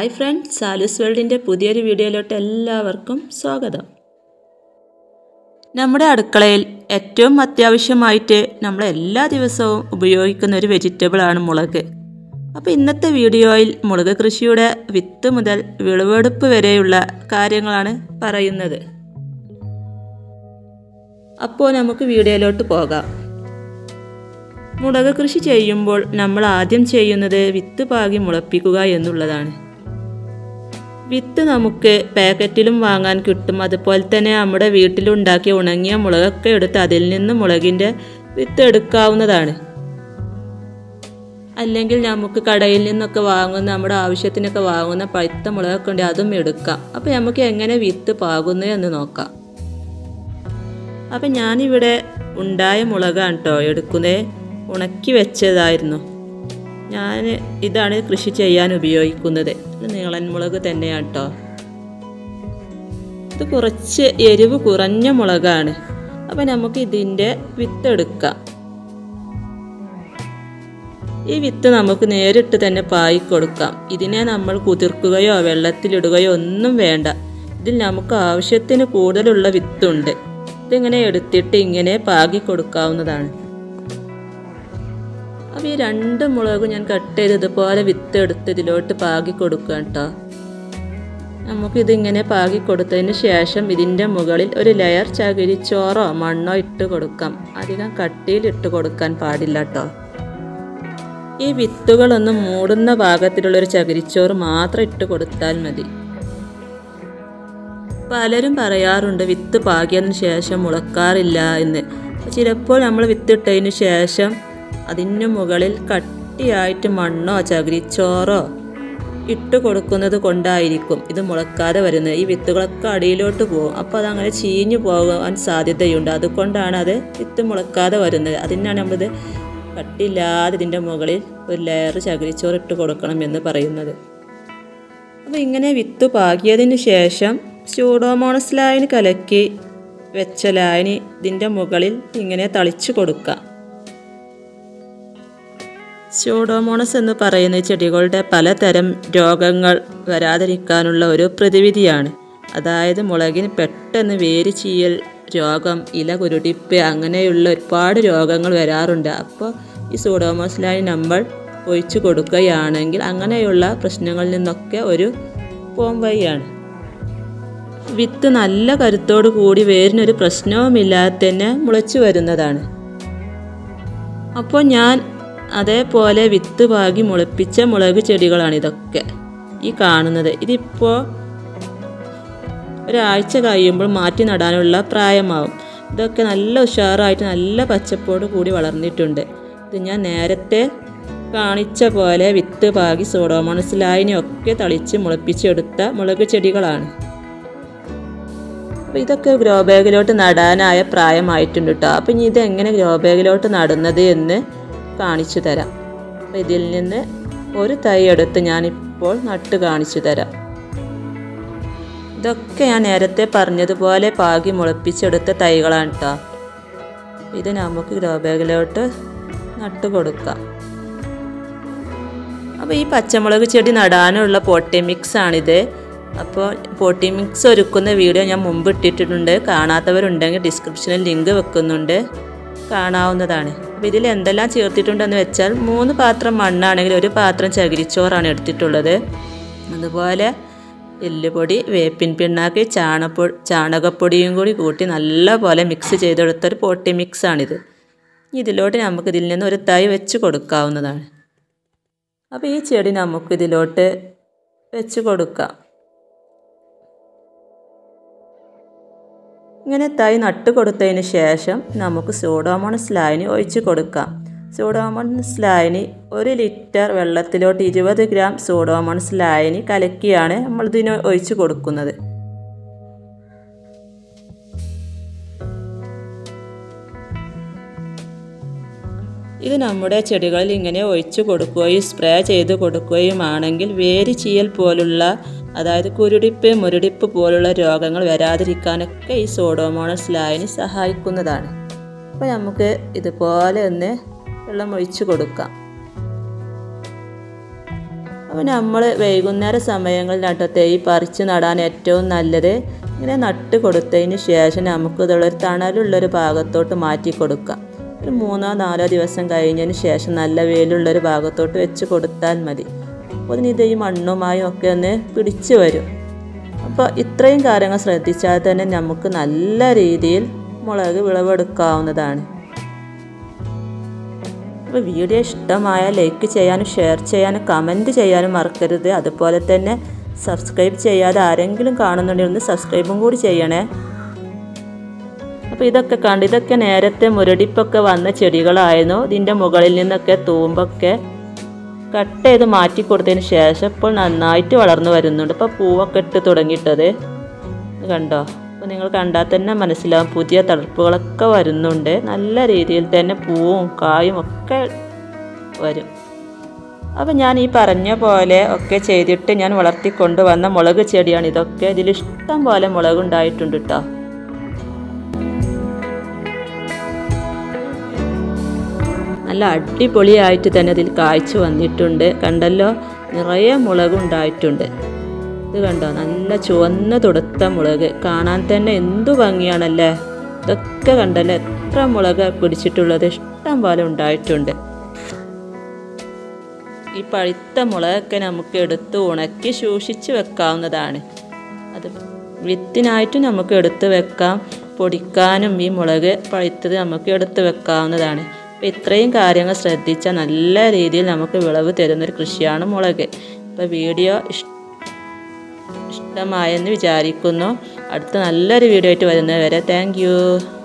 hi friends സാലൂസ് വേൾഡിൻ്റെ പുതിയൊരു വീഡിയോയിലോട്ട് എല്ലാവർക്കും സ്വാഗതം നമ്മുടെ അടുക്കളയിൽ ഏറ്റവും അത്യാവശ്യമായിട്ട് നമ്മൾ എല്ലാ ദിവസവും ഉപയോഗിക്കുന്ന ഒരു വെജിറ്റബിളാണ് മുളക് അപ്പോൾ ഇന്നത്തെ വീഡിയോയിൽ മുളക് കൃഷിയുടെ വിത്ത് മുതൽ വിളവെടുപ്പ് വരെയുള്ള കാര്യങ്ങളാണ് പറയുന്നത് അപ്പോൾ നമുക്ക് വീഡിയോയിലോട്ട് പോകാം മുളക് കൃഷി ചെയ്യുമ്പോൾ നമ്മൾ ആദ്യം ചെയ്യുന്നത് വിത്ത് പാകി മുളപ്പിക്കുക എന്നുള്ളതാണ് വിത്ത് നമുക്ക് പാക്കറ്റിലും വാങ്ങാൻ കിട്ടും അതുപോലെ തന്നെ നമ്മുടെ വീട്ടിലുണ്ടാക്കിയ ഉണങ്ങിയ മുളകൊക്കെ എടുത്ത് അതിൽ നിന്ന് മുളകിൻ്റെ വിത്ത് എടുക്കാവുന്നതാണ് അല്ലെങ്കിൽ നമുക്ക് കടയിൽ നിന്നൊക്കെ വാങ്ങുന്ന നമ്മുടെ ആവശ്യത്തിനൊക്കെ വാങ്ങുന്ന പഴുത്ത മുളകൊക്കെ ഉണ്ട് അതും എടുക്കാം അപ്പോൾ നമുക്ക് എങ്ങനെ വിത്ത് പാകുന്നു എന്ന് നോക്കാം അപ്പം ഞാനിവിടെ ഉണ്ടായ മുളകാണ് കേട്ടോ എടുക്കുന്നത് ഉണക്കി വെച്ചതായിരുന്നു ഞാൻ ഇതാണ് കൃഷി ചെയ്യാൻ ഉപയോഗിക്കുന്നത് ഇത് നീളൻ മുളക് തന്നെയാണ് കേട്ടോ ഇത് കുറച്ച് എരിവ് കുറഞ്ഞ മുളകാണ് അപ്പം നമുക്ക് ഇതിൻ്റെ വിത്ത് എടുക്കാം ഈ വിത്ത് നമുക്ക് നേരിട്ട് തന്നെ പായി കൊടുക്കാം ഇതിനെ നമ്മൾ കുതിർക്കുകയോ വെള്ളത്തിലിടുകയോ ഒന്നും വേണ്ട ഇതിൽ നമുക്ക് ആവശ്യത്തിന് കൂടുതലുള്ള വിത്തുണ്ട് ഇതിങ്ങനെ എടുത്തിട്ട് ഇങ്ങനെ പാകി കൊടുക്കാവുന്നതാണ് അപ്പോൾ ഈ രണ്ട് മുളകും ഞാൻ കട്ട് ചെയ്ത് ഇതുപോലെ വിത്ത് എടുത്ത് ഇതിലോട്ട് പാകി കൊടുക്കുക കേട്ടോ നമുക്കിതിങ്ങനെ പാകി കൊടുത്തതിന് ശേഷം ഇതിൻ്റെ മുകളിൽ ഒരു ലെയർ ചകിരിച്ചോറോ മണ്ണോ ഇട്ട് കൊടുക്കാം അധികം കട്ടിയിൽ ഇട്ട് കൊടുക്കാൻ പാടില്ല കേട്ടോ ഈ വിത്തുകളൊന്ന് മൂടുന്ന ഭാഗത്തിലുള്ളൊരു ചകിരിച്ചോറ് മാത്രം ഇട്ട് കൊടുത്താൽ മതി പലരും പറയാറുണ്ട് വിത്ത് പാകിയതിന് ശേഷം മുളക്കാറില്ല എന്ന് ചിലപ്പോൾ നമ്മൾ വിത്തിട്ടതിന് ശേഷം അതിന് മുകളിൽ കട്ടിയായിട്ട് മണ്ണോ ചകിരിച്ചോറോ ഇട്ട് കൊടുക്കുന്നത് കൊണ്ടായിരിക്കും ഇത് മുളക്കാതെ വരുന്നത് ഈ വിത്തുകളൊക്കെ അടിയിലോട്ട് പോകും അപ്പോൾ അതങ്ങനെ ചീഞ്ഞു പോകാൻ സാധ്യതയുണ്ട് അതുകൊണ്ടാണ് അത് വിത്ത് മുളക്കാതെ വരുന്നത് അതിനാണ് നമ്മളിത് കട്ടിയില്ലാതെ ഇതിൻ്റെ മുകളിൽ ഒരു ലെയർ ചകിരിച്ചോറ് ഇട്ട് കൊടുക്കണം എന്ന് പറയുന്നത് അപ്പോൾ ഇങ്ങനെ വിത്ത് പാകിയതിന് ശേഷം സ്യൂഡോമോണസ് ലായനി കലക്കി വെച്ച ലായനി ഇതിൻ്റെ മുകളിൽ ഇങ്ങനെ തളിച്ചു കൊടുക്കാം സ്യൂഡോമോണസ് എന്ന് പറയുന്ന ചെടികളുടെ പലതരം രോഗങ്ങൾ വരാതിരിക്കാനുള്ള ഒരു പ്രതിവിധിയാണ് അതായത് മുളകിന് പെട്ടെന്ന് വേര് ചീയൽ രോഗം ഇല കുരുടിപ്പ് അങ്ങനെയുള്ള ഒരുപാട് രോഗങ്ങൾ വരാറുണ്ട് അപ്പോൾ ഈ സൂഡോമോസിലായി നമ്മൾ ഒഴിച്ചു കൊടുക്കുകയാണെങ്കിൽ അങ്ങനെയുള്ള പ്രശ്നങ്ങളിൽ നിന്നൊക്കെ ഒരു പോംവഴിയാണ് വിത്ത് നല്ല കരുത്തോടു കൂടി വേരിനൊരു പ്രശ്നവുമില്ലാതെ തന്നെ മുളച്ചു വരുന്നതാണ് അപ്പോൾ ഞാൻ അതേപോലെ വിത്ത് പാകി മുളപ്പിച്ച മുളക് ചെടികളാണ് ഇതൊക്കെ ഈ കാണുന്നത് ഇതിപ്പോൾ ഒരാഴ്ച കഴിയുമ്പോൾ മാറ്റി നടാനുള്ള പ്രായമാവും ഇതൊക്കെ നല്ല ഉഷാറായിട്ട് നല്ല പച്ചപ്പോട് കൂടി വളർന്നിട്ടുണ്ട് ഇത് ഞാൻ നേരത്തെ കാണിച്ച പോലെ വിത്ത് പാകി സോഡോമോണസ് ലായനിയൊക്കെ തളിച്ച് മുളപ്പിച്ചെടുത്ത മുളക് ചെടികളാണ് അപ്പോൾ ഇതൊക്കെ ഗ്രോ ബാഗിലോട്ട് നടാനായ പ്രായമായിട്ടുണ്ട് കേട്ടോ അപ്പം ഇനി ഇതെങ്ങനെ ഗ്രോ ബാഗിലോട്ട് നടുന്നത് എന്ന് കാണിച്ചു തരാം അപ്പം ഇതിൽ നിന്ന് ഒരു തൈ എടുത്ത് ഞാനിപ്പോൾ നട്ട് കാണിച്ചു തരാം ഇതൊക്കെ ഞാൻ നേരത്തെ പറഞ്ഞതുപോലെ പാകി മുളപ്പിച്ചെടുത്ത തൈകളാണ് കേട്ടോ ഇത് നമുക്ക് ഗ്രോ ബാഗിലോട്ട് നട്ട് കൊടുക്കാം അപ്പോൾ ഈ പച്ചമുളക് ചെടി നടാനുള്ള പോട്ടി മിക്സ് ആണിത് അപ്പോൾ പോട്ടി മിക്സ് ഒരുക്കുന്ന വീഡിയോ ഞാൻ മുമ്പ് ഇട്ടിട്ടുണ്ട് കാണാത്തവരുണ്ടെങ്കിൽ ഡിസ്ക്രിപ്ഷനിൽ ലിങ്ക് വെക്കുന്നുണ്ട് കാണാവുന്നതാണ് അപ്പോൾ ഇതിൽ എന്തെല്ലാം ചേർത്തിട്ടുണ്ടെന്ന് വെച്ചാൽ മൂന്ന് പാത്രം മണ്ണാണെങ്കിൽ ഒരു പാത്രം ചകിരിച്ചോറാണ് എടുത്തിട്ടുള്ളത് അതുപോലെ എല്ലുപൊടി വേപ്പിൻ പിണ്ണാക്ക് ചാണപ്പൊ ചാണകപ്പൊടിയും കൂടി കൂട്ടി നല്ലപോലെ മിക്സ് ചെയ്തെടുത്തൊരു പോട്ടി മിക്സാണിത് ഇതിലോട്ട് നമുക്ക് ഇതിൽ നിന്ന് ഒരു തൈ വെച്ച് കൊടുക്കാവുന്നതാണ് അപ്പോൾ ഈ ചെടി നമുക്ക് ഇതിലോട്ട് വെച്ച് കൊടുക്കാം ഇങ്ങനെ തൈ നട്ട് കൊടുത്തതിന് ശേഷം നമുക്ക് സോഡോമോണസ് ലായനി ഒഴിച്ച് കൊടുക്കാം സോഡോമോണസ് ലായനി ഒരു ലിറ്റർ വെള്ളത്തിലോട്ട് ഇരുപത് ഗ്രാം സോഡോമോണസ് ലായനി കലക്കിയാണ് നമ്മൾ ഇതിന് ഒഴിച്ച് കൊടുക്കുന്നത് ഇത് നമ്മുടെ ചെടികളിൽ ഇങ്ങനെ ഒഴിച്ചു കൊടുക്കുകയും സ്പ്രേ ചെയ്ത് കൊടുക്കുകയുമാണെങ്കിൽ വേര് ചീയൽ പോലുള്ള അതായത് കുരുടിപ്പ് മുരടിപ്പ് പോലുള്ള രോഗങ്ങൾ വരാതിരിക്കാനൊക്കെ ഈ സോഡോമോണസ് ലായനി സഹായിക്കുന്നതാണ് അപ്പോൾ നമുക്ക് ഇതുപോലെ ഒന്ന് വെള്ളം ഒഴിച്ച് കൊടുക്കാം അപ്പോൾ നമ്മൾ വൈകുന്നേര സമയങ്ങളിലാട്ടോ തൈ പറിച്ച് നടാൻ ഏറ്റവും നല്ലത് ഇങ്ങനെ നട്ട് കൊടുത്തതിന് ശേഷം നമുക്ക് ഇതുള്ളൊരു തണലുള്ളൊരു ഭാഗത്തോട്ട് മാറ്റി കൊടുക്കാം ഒരു മൂന്നോ നാലോ ദിവസം കഴിഞ്ഞതിന് ശേഷം നല്ല വെയിലുള്ളൊരു ഭാഗത്തോട്ട് വെച്ച് കൊടുത്താൽ മതി അപ്പോൾ ഇതിന് ഇത് ഈ മണ്ണുമായും ഒക്കെ ഒന്ന് പിടിച്ചു വരും അപ്പോൾ ഇത്രയും കാര്യങ്ങൾ ശ്രദ്ധിച്ചാൽ തന്നെ നമുക്ക് നല്ല രീതിയിൽ മുളക് വിളവെടുക്കാവുന്നതാണ് അപ്പോൾ വീഡിയോ ഇഷ്ടമായ ലൈക്ക് ചെയ്യാനും ഷെയർ ചെയ്യാനും കമൻറ്റ് ചെയ്യാനും മറക്കരുത് അതുപോലെ തന്നെ സബ്സ്ക്രൈബ് ചെയ്യാതെ ആരെങ്കിലും കാണുന്നുണ്ടെങ്കിൽ ഒന്ന് സബ്സ്ക്രൈബും കൂടി ചെയ്യണേ അപ്പോൾ ഇതൊക്കെ കണ്ട് ഇതൊക്കെ നേരത്തെ മുരടിപ്പൊക്കെ വന്ന ചെടികളായിരുന്നു ഇതിൻ്റെ മുകളിൽ നിന്നൊക്കെ തൂമ്പൊക്കെ കട്ട് ചെയ്ത് മാറ്റി കൊടുത്തതിന് ശേഷം ഇപ്പോൾ നന്നായിട്ട് വളർന്നു വരുന്നുണ്ട് ഇപ്പോൾ പൂവൊക്കെ ഇട്ട് തുടങ്ങിയിട്ടത് കണ്ടോ അപ്പോൾ നിങ്ങൾ കണ്ടാൽ തന്നെ മനസ്സിലാവും പുതിയ തളിർപ്പുകളൊക്കെ വരുന്നുണ്ട് നല്ല രീതിയിൽ തന്നെ പൂവും കായും ഒക്കെ വരും അപ്പോൾ ഞാൻ ഈ പറഞ്ഞ പോലെ ഒക്കെ ചെയ്തിട്ട് ഞാൻ വളർത്തിക്കൊണ്ട് വന്ന മുളക് ചെടിയാണ് ഇതൊക്കെ ഇതിൽ ഇഷ്ടം പോലെ മുളക് ഉണ്ടായിട്ടുണ്ട് കേട്ടോ നല്ല അടിപൊളിയായിട്ട് തന്നെ ഇതിൽ കായ്ച്ചു വന്നിട്ടുണ്ട് കണ്ടല്ലോ നിറയെ മുളക് ഉണ്ടായിട്ടുണ്ട് ഇത് കണ്ടോ നല്ല ചുവന്ന തുടുത്ത മുളക് കാണാൻ തന്നെ എന്തു ഭംഗിയാണല്ലേ ഇതൊക്കെ കണ്ടല്ലോ എത്ര മുളക് പിടിച്ചിട്ടുള്ളത് ഇഷ്ടം പോലെ ഉണ്ടായിട്ടുണ്ട് ഈ പഴുത്ത മുളകൊക്കെ നമുക്ക് എടുത്ത് ഉണക്കി സൂക്ഷിച്ച് വെക്കാവുന്നതാണ് അത് വിത്തിനായിട്ടും നമുക്ക് എടുത്ത് വെക്കാം പൊടിക്കാനും ഈ മുളക് പഴുത്തത് നമുക്ക് എടുത്ത് വെക്കാവുന്നതാണ് അപ്പോൾ ഇത്രയും കാര്യങ്ങൾ ശ്രദ്ധിച്ചാൽ നല്ല രീതിയിൽ നമുക്ക് വിളവ് തരുന്നൊരു കൃഷിയാണ് മുളക് അപ്പോൾ വീഡിയോ ഇഷ്ട ഇഷ്ടമായെന്ന് വിചാരിക്കുന്നു അടുത്ത നല്ലൊരു വീഡിയോ ആയിട്ട് വരുന്നത് വരെ താങ്ക്